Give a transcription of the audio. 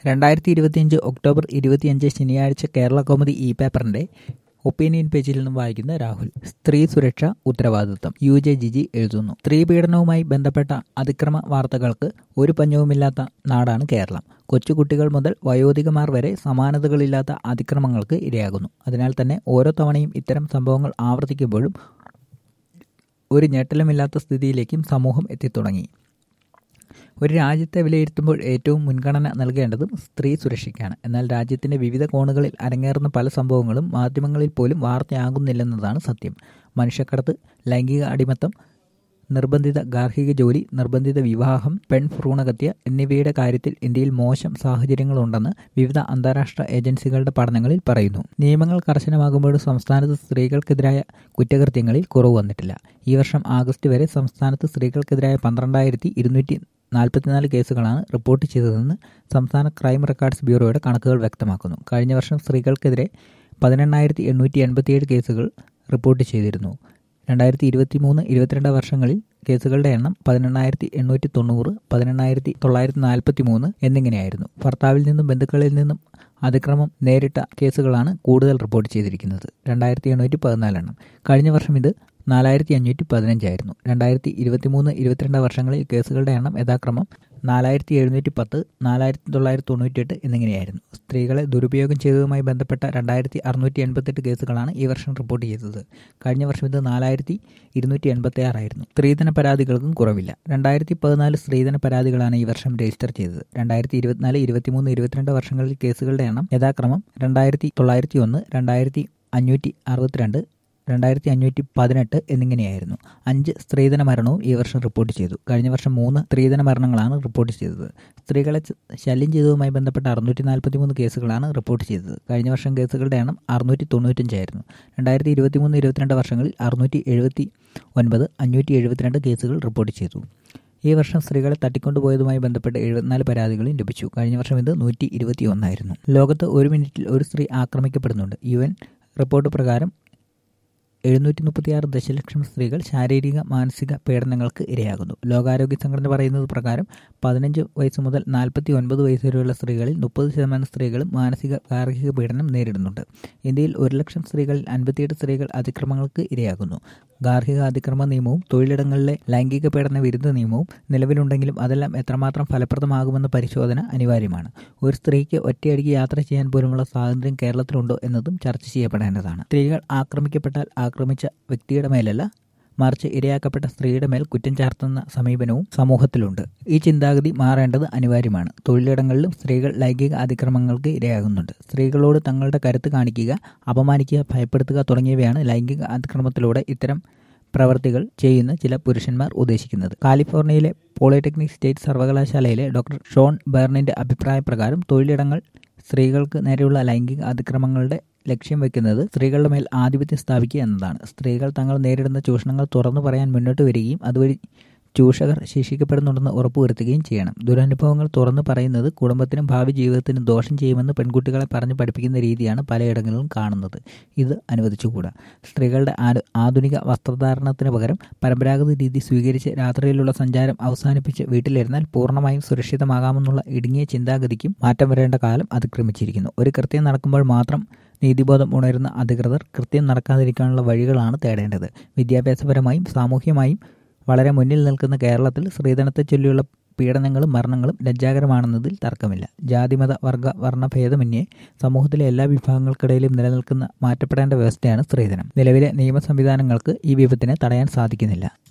രണ്ടായിരത്തി ഇരുപത്തിയഞ്ച് ഒക്ടോബർ ഇരുപത്തിയഞ്ച് ശനിയാഴ്ച കേരള കൗമുദി ഇ പേപ്പറിന്റെ ഒപ്പീനിയൻ പേജിൽ നിന്നും വായിക്കുന്ന രാഹുൽ സ്ത്രീ സുരക്ഷ ഉത്തരവാദിത്വം യു ജെ ജിജി എഴുതുന്നു സ്ത്രീ പീഡനവുമായി ബന്ധപ്പെട്ട അതിക്രമ വാർത്തകൾക്ക് ഒരു പഞ്ഞവുമില്ലാത്ത നാടാണ് കേരളം കൊച്ചുകുട്ടികൾ മുതൽ വയോധികമാർ വരെ സമാനതകളില്ലാത്ത അതിക്രമങ്ങൾക്ക് ഇരയാകുന്നു അതിനാൽ തന്നെ ഓരോ തവണയും ഇത്തരം സംഭവങ്ങൾ ആവർത്തിക്കുമ്പോഴും ഒരു ഞെട്ടലുമില്ലാത്ത സ്ഥിതിയിലേക്കും സമൂഹം എത്തിത്തുടങ്ങി ഒരു രാജ്യത്തെ വിലയിരുത്തുമ്പോൾ ഏറ്റവും മുൻഗണന നൽകേണ്ടതും സ്ത്രീ സുരക്ഷയ്ക്കാണ് എന്നാൽ രാജ്യത്തിന്റെ വിവിധ കോണുകളിൽ അരങ്ങേറുന്ന പല സംഭവങ്ങളും മാധ്യമങ്ങളിൽ പോലും വാർത്തയാകുന്നില്ലെന്നതാണ് സത്യം മനുഷ്യക്കടത്ത് ലൈംഗിക അടിമത്തം നിർബന്ധിത ഗാർഹിക ജോലി നിർബന്ധിത വിവാഹം പെൺ ഭ്രൂണഹത്യ എന്നിവയുടെ കാര്യത്തിൽ ഇന്ത്യയിൽ മോശം സാഹചര്യങ്ങളുണ്ടെന്ന് വിവിധ അന്താരാഷ്ട്ര ഏജൻസികളുടെ പഠനങ്ങളിൽ പറയുന്നു നിയമങ്ങൾ കർശനമാകുമ്പോഴും സംസ്ഥാനത്ത് സ്ത്രീകൾക്കെതിരായ കുറ്റകൃത്യങ്ങളിൽ കുറവ് വന്നിട്ടില്ല ഈ വർഷം ആഗസ്റ്റ് വരെ സംസ്ഥാനത്ത് സ്ത്രീകൾക്കെതിരായ പന്ത്രണ്ടായിരത്തി ഇരുന്നൂറ്റി നാൽപ്പത്തിനാല് കേസുകളാണ് റിപ്പോർട്ട് ചെയ്തതെന്ന് സംസ്ഥാന ക്രൈം റെക്കോർഡ്സ് ബ്യൂറോയുടെ കണക്കുകൾ വ്യക്തമാക്കുന്നു കഴിഞ്ഞ വർഷം സ്ത്രീകൾക്കെതിരെ പതിനെണ്ണായിരത്തി എണ്ണൂറ്റി എൺപത്തിയേഴ് കേസുകൾ റിപ്പോർട്ട് ചെയ്തിരുന്നു രണ്ടായിരത്തി ഇരുപത്തി മൂന്ന് ഇരുപത്തിരണ്ട് വർഷങ്ങളിൽ കേസുകളുടെ എണ്ണം പതിനെണ്ണായിരത്തി എണ്ണൂറ്റി തൊണ്ണൂറ് പതിനെണ്ണായിരത്തി തൊള്ളായിരത്തി നാൽപ്പത്തി മൂന്ന് എന്നിങ്ങനെയായിരുന്നു ഭർത്താവിൽ നിന്നും ബന്ധുക്കളിൽ നിന്നും അതിക്രമം നേരിട്ട കേസുകളാണ് കൂടുതൽ റിപ്പോർട്ട് ചെയ്തിരിക്കുന്നത് രണ്ടായിരത്തി എണ്ണൂറ്റി പതിനാലെണ്ണം കഴിഞ്ഞ വർഷം ഇത് നാലായിരത്തി അഞ്ഞൂറ്റി പതിനഞ്ചായിരുന്നു രണ്ടായിരത്തി ഇരുപത്തി മൂന്ന് ഇരുപത്തിരണ്ട് വർഷങ്ങളിൽ കേസുകളുടെ എണ്ണം യഥാക്രമം നാലായിരത്തി എഴുന്നൂറ്റി പത്ത് നാലായിരത്തി തൊള്ളായിരത്തി തൊണ്ണൂറ്റിയെട്ട് എന്നിങ്ങനെയായിരുന്നു സ്ത്രീകളെ ദുരുപയോഗം ചെയ്തതുമായി ബന്ധപ്പെട്ട രണ്ടായിരത്തി അറുന്നൂറ്റി എൺപത്തെട്ട് കേസുകളാണ് ഈ വർഷം റിപ്പോർട്ട് ചെയ്തത് കഴിഞ്ഞ വർഷം ഇത് നാലായിരത്തി ഇരുന്നൂറ്റി എൺപത്തി ആറായിരുന്നു സ്ത്രീധന പരാതികൾക്കും കുറവില്ല രണ്ടായിരത്തി പതിനാല് സ്ത്രീധന പരാതികളാണ് ഈ വർഷം രജിസ്റ്റർ ചെയ്തത് രണ്ടായിരത്തി ഇരുപത്തിനാല് ഇരുപത്തിമൂന്ന് ഇരുപത്തിരണ്ട് വർഷങ്ങളിൽ കേസുകളുടെ എണ്ണം യഥാക്രമം രണ്ടായിരത്തി തൊള്ളായിരത്തി ഒന്ന് രണ്ടായിരത്തി അഞ്ഞൂറ്റി അറുപത്തിരണ്ട് രണ്ടായിരത്തി അഞ്ഞൂറ്റി പതിനെട്ട് എന്നിങ്ങനെയായിരുന്നു അഞ്ച് സ്ത്രീധന മരണവും ഈ വർഷം റിപ്പോർട്ട് ചെയ്തു കഴിഞ്ഞ വർഷം മൂന്ന് സ്ത്രീധന മരണങ്ങളാണ് റിപ്പോർട്ട് ചെയ്തത് സ്ത്രീകളെ ശല്യം ചെയ്തതുമായി ബന്ധപ്പെട്ട അറുന്നൂറ്റി നാൽപ്പത്തി മൂന്ന് കേസുകളാണ് റിപ്പോർട്ട് ചെയ്തത് കഴിഞ്ഞ വർഷം കേസുകളുടെ എണ്ണം അറുന്നൂറ്റി തൊണ്ണൂറ്റഞ്ചായിരുന്നു രണ്ടായിരത്തി ഇരുപത്തി മൂന്ന് ഇരുപത്തിരണ്ട് വർഷങ്ങളിൽ അറുന്നൂറ്റി എഴുപത്തി ഒൻപത് അഞ്ഞൂറ്റി എഴുപത്തിരണ്ട് കേസുകൾ റിപ്പോർട്ട് ചെയ്തു ഈ വർഷം സ്ത്രീകളെ തട്ടിക്കൊണ്ടുപോയതുമായി ബന്ധപ്പെട്ട് എഴുപത്തിനാല് പരാതികളും ലഭിച്ചു കഴിഞ്ഞ വർഷം ഇത് നൂറ്റി ഇരുപത്തി ഒന്നായിരുന്നു ലോകത്ത് ഒരു മിനിറ്റിൽ ഒരു സ്ത്രീ ആക്രമിക്കപ്പെടുന്നുണ്ട് യു എൻ റിപ്പോർട്ട് പ്രകാരം എഴുന്നൂറ്റി മുപ്പത്തിയാറ് ദശലക്ഷം സ്ത്രീകൾ ശാരീരിക മാനസിക പീഡനങ്ങൾക്ക് ഇരയാകുന്നു ലോകാരോഗ്യ സംഘടന പറയുന്നത് പ്രകാരം പതിനഞ്ച് വയസ്സ് മുതൽ നാൽപ്പത്തി ഒൻപത് വയസ്സ് വരെയുള്ള സ്ത്രീകളിൽ മുപ്പത് ശതമാനം സ്ത്രീകളും മാനസിക ഗാർഹിക പീഡനം നേരിടുന്നുണ്ട് ഇന്ത്യയിൽ ഒരു ലക്ഷം സ്ത്രീകളിൽ അൻപത്തിയെട്ട് സ്ത്രീകൾ അതിക്രമങ്ങൾക്ക് ഇരയാകുന്നു ഗാർഹിക അതിക്രമ നിയമവും തൊഴിലിടങ്ങളിലെ ലൈംഗിക പീഡന വിരുദ്ധ നിയമവും നിലവിലുണ്ടെങ്കിലും അതെല്ലാം എത്രമാത്രം ഫലപ്രദമാകുമെന്ന പരിശോധന അനിവാര്യമാണ് ഒരു സ്ത്രീക്ക് ഒറ്റയടിക്ക് യാത്ര ചെയ്യാൻ പോലുമുള്ള സ്വാതന്ത്ര്യം കേരളത്തിലുണ്ടോ എന്നതും ചർച്ച ചെയ്യപ്പെടേണ്ടതാണ് സ്ത്രീകൾ ആക്രമിക്കപ്പെട്ടാൽ ആക്രമിച്ച വ്യക്തിയുടെ മേലല്ല മറിച്ച് ഇരയാക്കപ്പെട്ട സ്ത്രീയുടെ മേൽ കുറ്റം ചാർത്തുന്ന സമീപനവും സമൂഹത്തിലുണ്ട് ഈ ചിന്താഗതി മാറേണ്ടത് അനിവാര്യമാണ് തൊഴിലിടങ്ങളിലും സ്ത്രീകൾ ലൈംഗിക അതിക്രമങ്ങൾക്ക് ഇരയാകുന്നുണ്ട് സ്ത്രീകളോട് തങ്ങളുടെ കരുത്ത് കാണിക്കുക അപമാനിക്കുക ഭയപ്പെടുത്തുക തുടങ്ങിയവയാണ് ലൈംഗിക അതിക്രമത്തിലൂടെ ഇത്തരം പ്രവർത്തികൾ ചെയ്യുന്ന ചില പുരുഷന്മാർ ഉദ്ദേശിക്കുന്നത് കാലിഫോർണിയയിലെ പോളിടെക്നിക് സ്റ്റേറ്റ് സർവകലാശാലയിലെ ഡോക്ടർ ഷോൺ ബേർണിന്റെ അഭിപ്രായപ്രകാരം തൊഴിലിടങ്ങൾ സ്ത്രീകൾക്ക് നേരെയുള്ള ലൈംഗിക അതിക്രമങ്ങളുടെ ലക്ഷ്യം വെക്കുന്നത് സ്ത്രീകളുടെ മേൽ ആധിപത്യം സ്ഥാപിക്കുക എന്നതാണ് സ്ത്രീകൾ തങ്ങൾ നേരിടുന്ന ചൂഷണങ്ങൾ തുറന്നു പറയാൻ മുന്നോട്ട് വരികയും അതുവഴി ചൂഷകർ ശിക്ഷിക്കപ്പെടുന്നുണ്ടെന്ന് ഉറപ്പുവരുത്തുകയും ചെയ്യണം ദുരനുഭവങ്ങൾ തുറന്നു പറയുന്നത് കുടുംബത്തിനും ഭാവി ജീവിതത്തിനും ദോഷം ചെയ്യുമെന്ന് പെൺകുട്ടികളെ പറഞ്ഞ് പഠിപ്പിക്കുന്ന രീതിയാണ് പലയിടങ്ങളിലും കാണുന്നത് ഇത് അനുവദിച്ചുകൂടാ സ്ത്രീകളുടെ ആധുനിക വസ്ത്രധാരണത്തിന് പകരം പരമ്പരാഗത രീതി സ്വീകരിച്ച് രാത്രിയിലുള്ള സഞ്ചാരം അവസാനിപ്പിച്ച് വീട്ടിലിരുന്നാൽ പൂർണ്ണമായും സുരക്ഷിതമാകാമെന്നുള്ള ഇടുങ്ങിയ ചിന്താഗതിക്കും മാറ്റം വരേണ്ട കാലം അതിക്രമിച്ചിരിക്കുന്നു ഒരു കൃത്യം നടക്കുമ്പോൾ മാത്രം നീതിബോധം ഉണരുന്ന അധികൃതർ കൃത്യം നടക്കാതിരിക്കാനുള്ള വഴികളാണ് തേടേണ്ടത് വിദ്യാഭ്യാസപരമായും സാമൂഹ്യമായും വളരെ മുന്നിൽ നിൽക്കുന്ന കേരളത്തിൽ സ്ത്രീധനത്തെ ചൊല്ലിയുള്ള പീഡനങ്ങളും മരണങ്ങളും ലജ്ജാകരമാണെന്നതിൽ തർക്കമില്ല ജാതിമത വർഗ വർണ്ണഭേദമന്യേ സമൂഹത്തിലെ എല്ലാ വിഭാഗങ്ങൾക്കിടയിലും നിലനിൽക്കുന്ന മാറ്റപ്പെടേണ്ട വ്യവസ്ഥയാണ് സ്ത്രീധനം നിലവിലെ നിയമ സംവിധാനങ്ങൾക്ക് ഈ വിപത്തിനെ തടയാൻ സാധിക്കുന്നില്ല